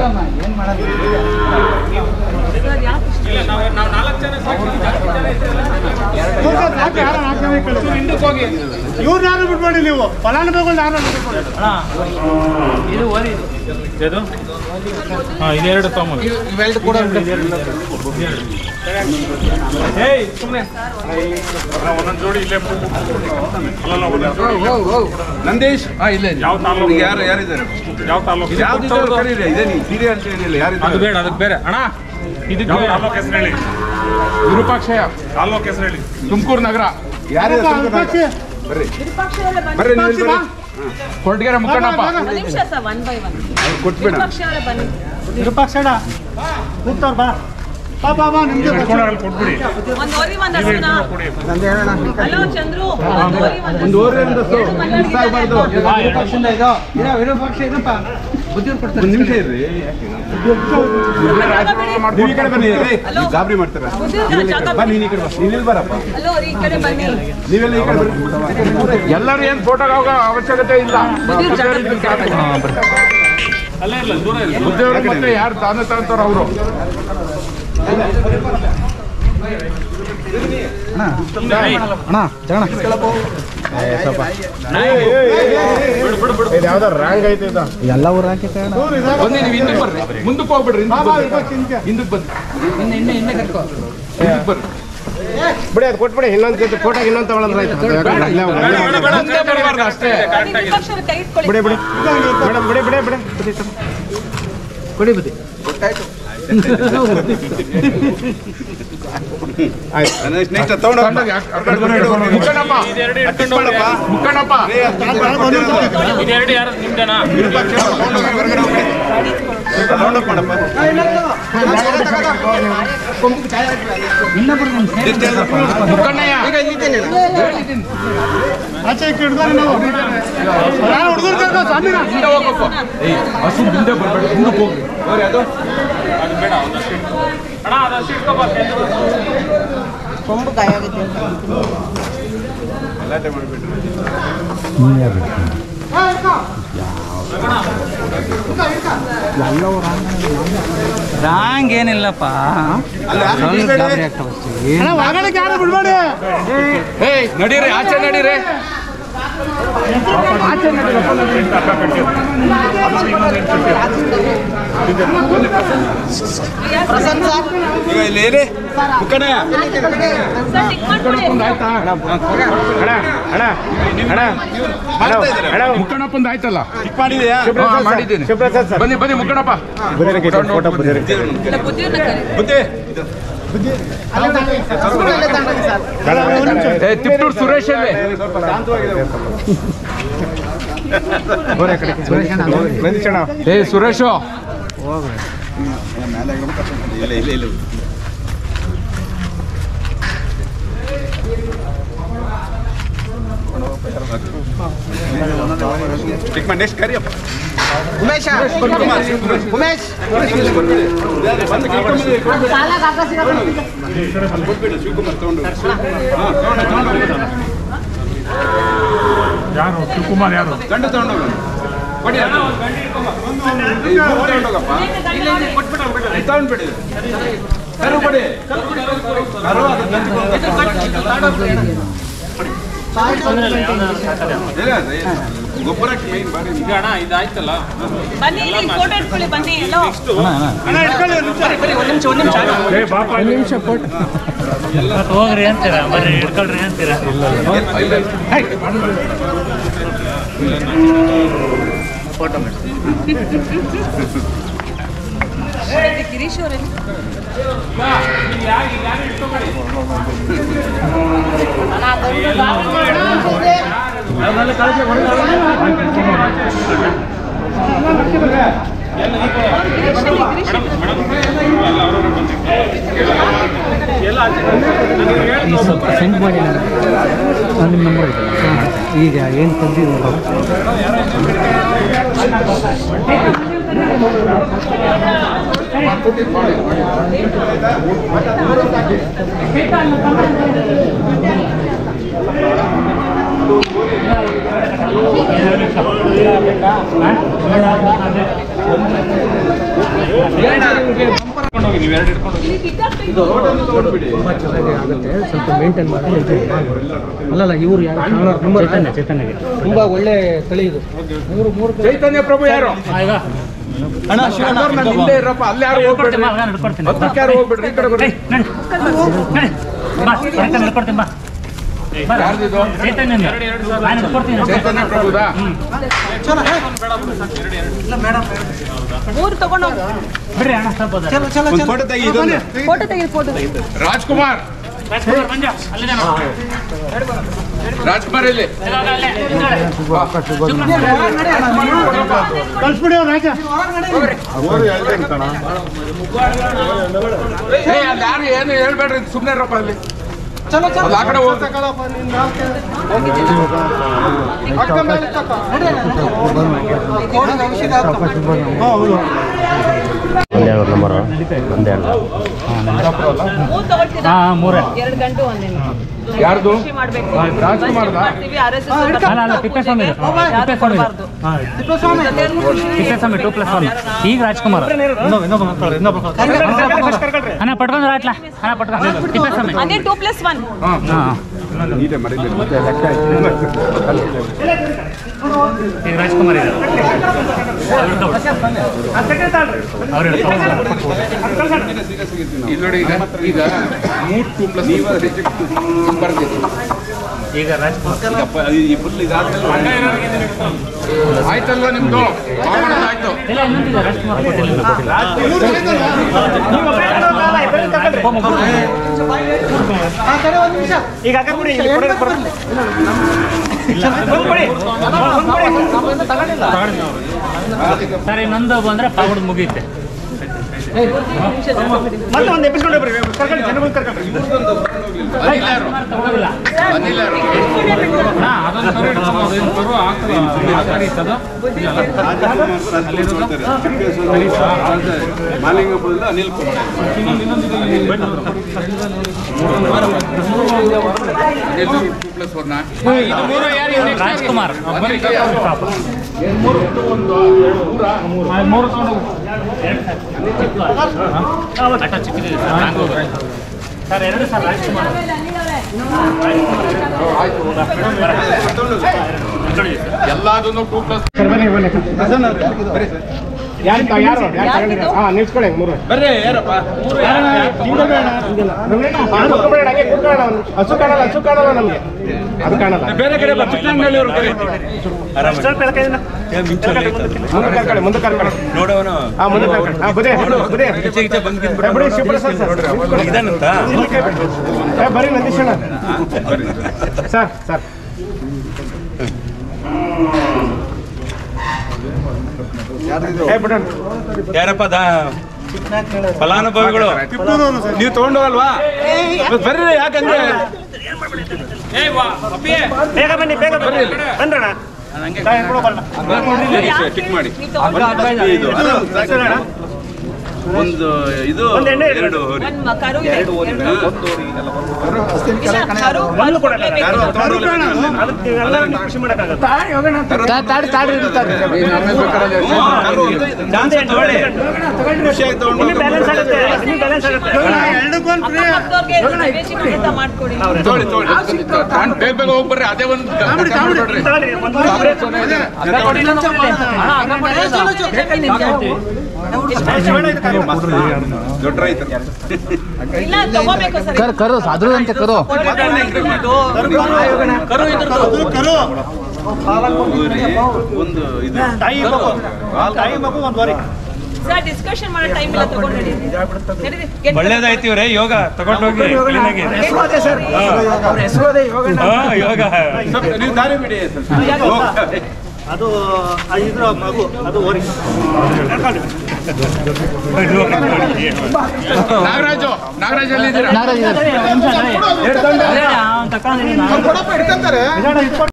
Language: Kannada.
ನೋಡಮ್ಮ ಏನ್ ಮಾಡೋದು ಇವ್ರು ಯಾರು ಬಿಟ್ಬೇಡಿ ನೀವು ಫಲಾನುಭವಿಗಳು ಯಾರು ಬಿಟ್ಬೇಡಿ ಇದು ಓದಿ ಇದು ಹಾಂ ಇದೆರಡು ತೊಗೊಂಬ ಇವೆರಡು ಕೂಡ ಏಯ್ ಸುಮ್ಮನೆ ಒಂದೊಂದು ಜೋಡಿ ಇಲ್ಲೇ ಅಲ್ಲಲ್ಲ ಒಂದೊಂದು ನಂದೀಶ್ ಹಾ ಇಲ್ಲ ಇಲ್ಲ ಯಾವ ತಾಲೂಕು ಯಾರು ಯಾರಿದ್ದಾರೆ ಯಾವ ತಾಲೂಕು ಇದು ಯಾವ್ದಿದ್ದಾರೆ ಕೊಟ್ಟವ್ರ್ದು? ಕರೀರಿ ಇದೇ ನೀವು ಸೀರೆ ಅಂತ ಏನಿಲ್ಲ ಅದು ಯಾರಿದ್ದಾರೆ ಬೇಡ ಅದಕ್ಕೆ ಬೇರೆ ಅಣ್ಣ ಇದಕ್ಕೆ ಯಾವ ತಾಲೂಕು ಹೆಸರು ಹೇಳಿ ವಿರೂಪಾಕ್ಷಯ ತಾಲೂಕು ಹೆಸರು ಹೇಳಿ ತುಮಕೂರು ನಗರ ಯಾರಿದ್ದಾರೆ ಬರ್ರಿ ಬರ್ರಿ ನೀವು ಇಲ್ಲಿ ಬರ್ರಿ ಕೊರಟಗೆರೆ ಮುಖಂಡಪ್ಪ ಒಂದು ನಿಮಿಷ ಸರ್ ಒನ್ ಬೈ ಒನ್ ಕೊಟ್ಬಿಡ ವಿಪಕ್ಷವರೇ ಬನ್ನಿ ವಿರೂಪಾಕ್ಷಣ ಕೂಗ್ತಾರ ಬಾ ಬಾ ಬಾ ಬಾ ನಿಮ್ಗೆ ಇಟ್ಕೊಂಡವ್ರಲ್ಲಿ ಕೊಟ್ಬಿಡಿ ಒಂದು ಓರಿ ಒಂದು ನೀವೇ ಹಸುನ ಕೊಡಿ ಹಲೋ ಚಂದ್ರು ಒಂದು ಓರಿ ಒಂದು ಒಂದು ಓರಿ ಒಂದು ಹಸು ಎರಡು ಮನೆಯವ್ರು ಮಿಸ್ ಆಗಬಾರ್ದು ಇದ್ದಾರೆ. ವಿರೂಪಾಕ್ಷದಿಂದ ಇದು ಇಲ್ಲ ವಿರೂಪಾಕ್ಷ ಇದಪ್ಪ ಬುದ್ಧಿವ್ರು ಕೊಡ್ತಾರೆ ಒಂದು ನಿಮಿಷ ಇರ್ರಿ ನೀವು ಈ ಕಡೆ ಬನ್ನಿ ಏ, ನೀವು ಗಾಬರಿ ಮಾಡ್ತಾರ ಬುದ್ಧಿವ್ರ ಜಾಗ ಬಾ ನೀನು ಈ ಕಡೆ ಬಾ ನೀನು ಇಲ್ಲಿ ಬರಪ್ಪ ಹಲೋ ಈ ಕಡೆ ಬನ್ನಿ ನೀವೆಲ್ಲ ಈ ಕಡೆ ಬರ್ರಿ ಎಲ್ಲರೂ ಏನು ಫೋಟೋ ಹೋಗೋ ಅವಶ್ಯಕತೆ ಇಲ್ಲ ಬುದ್ಧಿವ್ರ ಜಾಗ ಅಲ್ಲೇ ಇಲ್ಲ ದೂರ ಇಲ್ಲ ಬುದ್ಧಿಯವರು ಮತ್ತೆ ಯಾರು ತಾನು ತಗೊಂತಾರ ಅವರು ಬನ್ನಿ ನೀವು ಹಿಂದಕ್ಕೆ ಬರ್ರಿ ಮುಂದಕ್ಕೆ ಹೋಗ್ಬಿಡ್ರಿ ಹಿಂದಕ್ಕೆ ಬರ್ರಿ ಹಿಂದಕ್ಕೆ ಬನ್ನಿ ಇನ್ನ ಇನ್ನ ಕರ್ಕೋ ಹಿಂದಕ್ಕೆ ಬರ್ರಿ ಬಿಡಿ ಅದು ಕೊಟ್ಬಿಡಿ ಇನ್ನೊಂದು ಜೊತೆ ಫೋಟೋ ಇನ್ನೊಂದು ತಗೊಳಂದ್ರೆ ಆಯ್ತು ಅದು ಯಾಕಂದ್ರೆ ಅಲ್ಲೇ ಅವ್ರು ಅಲ್ಲೇ ಮಾಡ್ತಾರೆ. ಮುಂದೆ ಬರಬಾರ್ದು ಅಷ್ಟೇ ಬನ್ನಿ ವಿಪಕ್ಷರು ಕೈ ಇಟ್ಕೊಳ್ಳಿ ಬಿಡಿ ಬಿಡಿ ಮೇಡಮ್ ಬಿಡಿ ಬಿಡಿ ಬಿಡಿ ಬಿಡಿ ತಮ್ಮ. ಕೊಡಿ ಬುದ್ಧಿ ಆಯ್ತು ನೆಕ್ಸ್ಟ್ ತಗೊಂಡು ತಗೊಂಡೋಗಿ ಆ- ಆ ಕಡೆ ಬಂದು ಮುಖಂಡಪ್ಪ ಇದೆರಡು ಇಟ್ಕೊಂಡು ಹೋಗಿ. ಮುಖಂಡಪ್ಪ ಇದೆರಡು ಯಾರು ನಿಮ್ದೇನಾ ರೌಂಡಪ್ ಮಾಡಪ್ಪ ಮುಖಂಡಯ್ಯ ಆಚೆ ಈಚೆ ಹಿಡ್ದಾರೆ ನಾವು ಯಾರು ಹುಡುಗರು ಕರ್ಕೊ ಸ್ವಾಮಿನ ಮುಂದೆ ಹೋಗ್ಬೇಕು ಏಯ್ ಹಸು ಮುಂದೆ ಬರ್ಬೇಡಿ ಮುಂದಕ್ಕೆ ಹೋಗ್ರಿ ಅದು ಬೇಡ ಒಂದಷ್ಟು ಇಟ್ಕೊ. ಅಣ್ಣ ಅದಷ್ಟು ಇಟ್ಕೋಬಾ ಗಲಾಟೆ ಮಾಡಿಬಿಟ್ರಿ ರಾಂಗ್ ಏನಿಲ್ಲಪ್ಪ ಸ್ವಲ್ಪ ಗಾಬರಿ ಆಗ್ತಾವ ಅಷ್ಟೇ. ಅಣ್ಣ ಒಳಗಡೆ ಯಾರು ಬಿಡ್ಬೇಡಿ ಏಯ್ ನಡೀರಿ ಆಚೆ ನಡೀರಿ ಈಗ ಇಲ್ಲಿ ಏನೇ ಮುಖಂಡ ಸರ್ ಟಿಕ್ ಮಾಡ್ಕೊಳ್ಳಿ ಮಾಡ್ತಾ ಇದ್ದಾರೆ ಮುಖಂಡಪ್ಪಂದು ಆಯ್ತಲ್ಲ ಟಿಕ್ ಮಾಡಿದೆಯಾ ಹಾ, ಮಾಡಿದ್ದೀನಿ ಬನ್ನಿ ಬನ್ನಿ ಮುಖಂಡಪ್ಪ ಫೋಟೋ ಬುದ್ಧಿರಿ ಇಲ್ಲ ಬುದ್ಧಿಯವ್ರನ್ನ ಕರಿ ಬುದ್ಧಿ ಏ ತಿಪ್ಟೂರು ಸುರೇಶ್ ಅಲ್ಲಿ ನಂದೀಶ್ ಅಣ್ಣ ಏ ಸುರೇಶು ಇಲ್ಲ ಇಲ್ಲ ಇಲ್ಲ ಟಿಕ್ ಮಾಡಿ ನೆಕ್ಸ್ಟ್ ಕರಿಯಪ್ಪ ಉಮೇಶ್ ಉಮೇಶ್ ಕೊಟ್ಬಿಡು ಶಿವಕುಮಾರ್ ತಗೊಂಡು ಯಾರು ಶಿವಕುಮಾರ್ ಯಾರು ಗಂಡು ತಗೊಂಡೋಗ ಕೊಡಿ ಅದು. ಏ, ಇಬ್ರು ತಗೊಂಡೋಗಪ್ಪ ತಗೊಂಡ್ಬಿಡಿ ಕರು ಕೊಡಿ ಕರು ಅದು ಗಂಡು ಇಲ್ಲ, ಇಲ್ಲ. ಗೊಬ್ಬರಕ್ಕೆ ಮೇನ್ ಬಾರಿ ಈಗ ಅಣ್ಣ ಇದಾಯ್ತಲ್ಲ ಬನ್ನಿ ಇಲ್ಲಿ ಫೋಟೋ ಇಟ್ಕೊಳ್ಳಿ ಬನ್ನಿ ಎಲ್ಲೋ ಏ ಬಾಪ ಹೋಗ್ರಿ ಅಂತೀರಾ ಬರ್ರಿ ಹಿಡ್ಕೊಳ್ರಿ ಅಂತೀರಾ ಗಿರೀಶ್ ಅವರೇ ಸ್ವಲ್ಪ ಸೆಂಡ್ ಮಾಡಿ ನನಗೆ ನಿಮ್ಮ ನಂಬರ್ ಇದೆ ಈಗ ಏನು ತಂದಿದ್ರು ಹೋಗಿ ನೀವು ಎರಡು ಹಿಡ್ಕೊಂಡು ಹೋಗಿ ತುಂಬ ಚೆನ್ನಾಗಿ ಆಗುತ್ತೆ ಸ್ವಲ್ಪ ಮೇಂಟೈನ್ ಮಾಡಿ ಅಲ್ಲಲ್ಲ ಇವರು ಯಾರು ಚೈತನ್ಯ ಚೈತನ್ಯಗೆ ತುಂಬ ಒಳ್ಳೆ ತಳಿ ಇದು ಮೂರು ಮೂರು ಚೈತನ್ಯ ಪ್ರಭು ಯಾರು ಈಗ ಅಣ್ಣ ನಾನು ಹಿಂದೆ ಇರಪ್ಪ ಅಲ್ಲಿ ಯಾರು ಹೋಗ್ಬೇಡ್ರಿ ಹತ್ತಕ್ಕೆ ಯಾರು ಹೋಗ್ಬೇಡ್ರಿ ಈ ಕಡೆ ಬರ್ರಿ ಯಾರ್ದಿದು ಚೈತನ್ಯ ಪ್ರಭುದಾ ಮೂರು ತಗೊಂಡೋಗಿ ಫೋಟೋ ತೆಗಿ ಇದೊಂದು ಫೋಟೋ ತೆಗೆದು ಫೋಟೋ ತೆಗೆದು ರಾಜ್ಕುಮಾರ್ ರಾಜ್ಕುಮಾರ್ ಇಲ್ಲಿ ಕಳ್ಸ್ಬಿಡಿ ಅವ್ರು ಆಚೆ ಏ ಅಲ್ಲಿ ಯಾರು ಏನು ಹೇಳ್ಬೇಡ್ರಿ ಸುಮ್ಮನೆ ಇರಪ್ಪ ಅಲ್ಲಿ ಅಲ್ಲಿ ಆ ಕಡೆ ಹೋಗ್ತಾ ಮೂರು ತಗೊಳ್ತೀರಾ ಮೂರೇ ಎರಡು ಗಂಟು ಒಂದೇನು ಯಾರ್ದು? ಕೃಷಿ ಮಾಡ್ಬೇಕು ರಾಜ್ಕುಮಾರ್ದಾ? ಮಾಡ್ತೀವಿ ಆರ್ ಎಸ್ ಅಲ್ಲ ಅಲ್ಲ ತಿಪ್ಪೇಸ್ವಾಮಿ ಇದು. ತಿಪ್ಪೇಸ್ವಾಮಿ ಇದು. ತಿಪ್ಪೇಸ್ವಾಮಿ ಟೂ ಪ್ಲಸ್ ಒನ್ ಈಗ ರಾಜ್ಕುಮಾರ್ ಅಣ್ಣ ಪಟ್ಕೊಂಡ್ರೆ ಆಯ್ತಲ್ಲ ಅಣ್ಣ ಪಟ್ಕೊಂಡು ತಿಪ್ಪೇಸ್ವಾಮಿ ಅದೇ ಟೂ ಪ್ಲಸ್ ಒನ್ ಹಾಂ ಈಗ ರಾಜ್ಕುಮಾರ್ ಇದೆ ಅವ್ರು ಇಲ್ಲಿ ನೋಡಿ ಈಗ ಈಗ ಮೂರ್ ಟೂ ಪ್ಲಸ್ ಬರ್ದಿತ್ತು ಈಗ ರಾಜ್ಕುಮಾರ್ ಫುಲ್ ಇದಾದ್ಮೇಲೆ ಆಯ್ತಲ್ವಾ ನಿಮ್ದು ಮಾಡೋದು ಆಯ್ತು ಇಲ್ಲ ಇನ್ನೊಂದಿದೆ ರಾಜ್ಕುಮಾರ್ ಕೊಟ್ಟಿಲ್ಲ ಇನ್ನು ಕೊಟ್ಟಿಲ್ಲ ಈಗ ಹಾಕಿ ಇಲ್ಲಿ ಕೊಡೋದು ಬರ್ತದೆ. ಸರ್ ಇನ್ನೊಂದು ಬಂದ್ರೆ ಪಾವಡ್ ಮುಗಿಯುತ್ತೆ ಮತ್ತೆ ಒಂದು ಎಪಿಸೋಡ್ ಬರ್ರಿ ಕರ್ಕೊಳ್ಳಿ ಜನಗಳು ಕರ್ಕೊಳ್ಳಿ ಅನಿಲ್ ಯಾರು ತಗೊಳ್ಳೋದಿಲ್ಲ ಅನಿಲ್ ಯಾರು ಹಾ ಅದೊಂದು ಕರು ಹಿಡ್ಕೊಂಡು ಅದೇನು ಕರು ಆಗ್ತದ ಆ ಕಡೆ ಇತ್ತದು ಮಾಲಿಂಗಪುರದಿಂದ Anil Kumar two plus one Rajkumar ಮೂರು ತಗೊಂಡು ಹೋಗು. ಆಟ ಚಿಕ್ಕದಿದೆ ಸರ್ ಹ್ಯಾಂಗ್ ಹೋಗುತ್ತೆ. ಸರ್ ಎರಡು ಸರ್ ರಾಜ್ಕುಮಾರ್ ಎಲ್ಲದನ್ನು ಟೂ ಪ್ಲಸ್ ಯಾರು ಯಾರು ಯಾರು ತಗೊಂಡಿದ್ದಾರೆ ಹಾಂ ನಿಲ್ಸ್ಕೊಳ್ಳಿ ಮೂರು ಬರ್ರಿ ಯಾರಪ್ಪ ಮೂರು ಕೂತ್ಕೊಳ್ಳೋಣ, ಹಂಗೆ ಕೂತ್ಕೊಳ್ಳೋಣ ಒಂದು. ಹಸು ಕಾಣಲ್ಲ ಹಸು ಕಾಣಲ್ಲ ನಮಗೆ ಅದು ಕಾಣಲ್ಲ ಬೇರೆ ಕಡೆ ಬಾ ಚಿಕ್ಕನಹಳ್ಳಿ ಅವ್ರ ಕಡೆ ಸ್ವಲ್ಪ ಎಳಕೈಯಿಂದ ಮುಂದೆ ಕರ್ಕೊಳ್ಳಿ ಮುಂದೆ ಕರ್ಕೊಳ್ಳಿ ನೋಡವನು ಹಾಂ ಮುಂದೆ ಕರ್ಕೊಳ್ಳಿ ಹಾಂ ಬುದೇ ಬುದೇ ಈಚೆ ಈಚೆ ಬಂದ್ಕಿಂತ ಏ, ಬಿಡಿ ಶಿವಪ್ರಸಾದ್ ಸರ್ ಇದಾನಂತ ಏ, ಬರ್ರಿ ನಂದೀಶಣ್ಣ ಸರ್ ಸರ್ ಏ ಬಿಡೋಣ ಯಾರಪ್ಪ ದಾ ಫಲಾನುಭವಿಗಳು ನೀವು ತಗೊಂಡೋಗಲ್ವಾ ಬರ್ರಿ ಯಾಕಂದ್ರೆ ಏ ವಾ ಅಪ್ಪಿಯೇ ಬೇಗ ಬನ್ನಿ ಬೇಗ ಬನ್ನಿ ಬಂದ್ರಣ ಕೊಡೋ ಬರೋಣ ಟಿಕ್ ಮಾಡಿ ನೀವು ತಗೊಂಡು ಇದು ಒಂದು ಇದು ಒಂದು ಎಣ್ಣೆ ಇಡು. ಎರಡು ಹೋರಿ ಒಂದು ಕರು ಇದೆ ಎರಡು. ಇಲ್ಲ, ಕರು ಒಂದು ಕೊಡೋಣ. ಕೊಡ್ಲೇಬೇಕು. ಅದಕ್ಕೆ ಎಲ್ಲರೂ ನೀವು ಖುಷಿ ಮಾಡೋಕ್ಕಾಗತ್ತೆ ತಾಡಿ ತಾಡಿ ಇರ್ತಾರೆ ಚಾನ್ಸ್ ತಗೊಳ್ಳಿ ಖುಷಿಯಾಗಿ ತಗೊಂಡು ನಿಮಗೆ ಬ್ಯಾಲೆನ್ಸ್ ಆಗುತ್ತೆ ನಿಮಗೆ ಬ್ಯಾಲೆನ್ಸ್ ಆಗುತ್ತೆ ಅಕ್ಕಪಕ್ಕದವ್ರಿಗೆ ರಿಲೇಷನ್ ಸಮೇತ ಮಾಡ್ಕೊಡಿ ತಗೊಳ್ಳಿ ತಗೊಳ್ಳಿ ತಾಂಡ್ ಬೇಗ ಬೇಗ ಹೋಗಿ ಬರ್ರಿ ಅದೇ ಒಂದು ನೋಡ್ರಿ ತಗೊಳ್ಳಿ, ಒಂದು ದೊಡ್ಡ ರೈತ ಇಲ್ಲ ತಗೋಬೇಕು ಸರ್ ಕರು ಅದ್ರದಂತೆ ಕರು ಹೋರಿ, ಒಂದು ಇದು ತಾಯಿ ಮಗು ತಾಯಿ ಮಗು ಒಂದು ವರಿ ಸರ್ ಡಿಸ್ಕಷನ್ ಮಾಡೋ ಟೈಮ್ ಇಲ್ಲ ತಗೊಂಡು ನಡೀರಿ. ನಡೀರಿ. Get- ಒಳ್ಳೇದಾಯ್ತು ಇವ್ರೆ ಯೋಗ ತಗೊಂಡೋಗಿ ಕ್ಲೀನಾಗಿ ಹಾ, ಯೋಗ ನೀವು ದಾರಿ ಬಿಡಿ ಅದು ಆ ಇದ್ರ ಮಗು ಅದು ವರಿ ಕರ್ಕೊಳ್ಳಿ. ನಾಗರಾಜು ನಾಗರಾಜ್ ಎಲ್ಲಿದ್ದೀರಾ ನಿಧಾನ ಇಟ್ಕೊಂಡು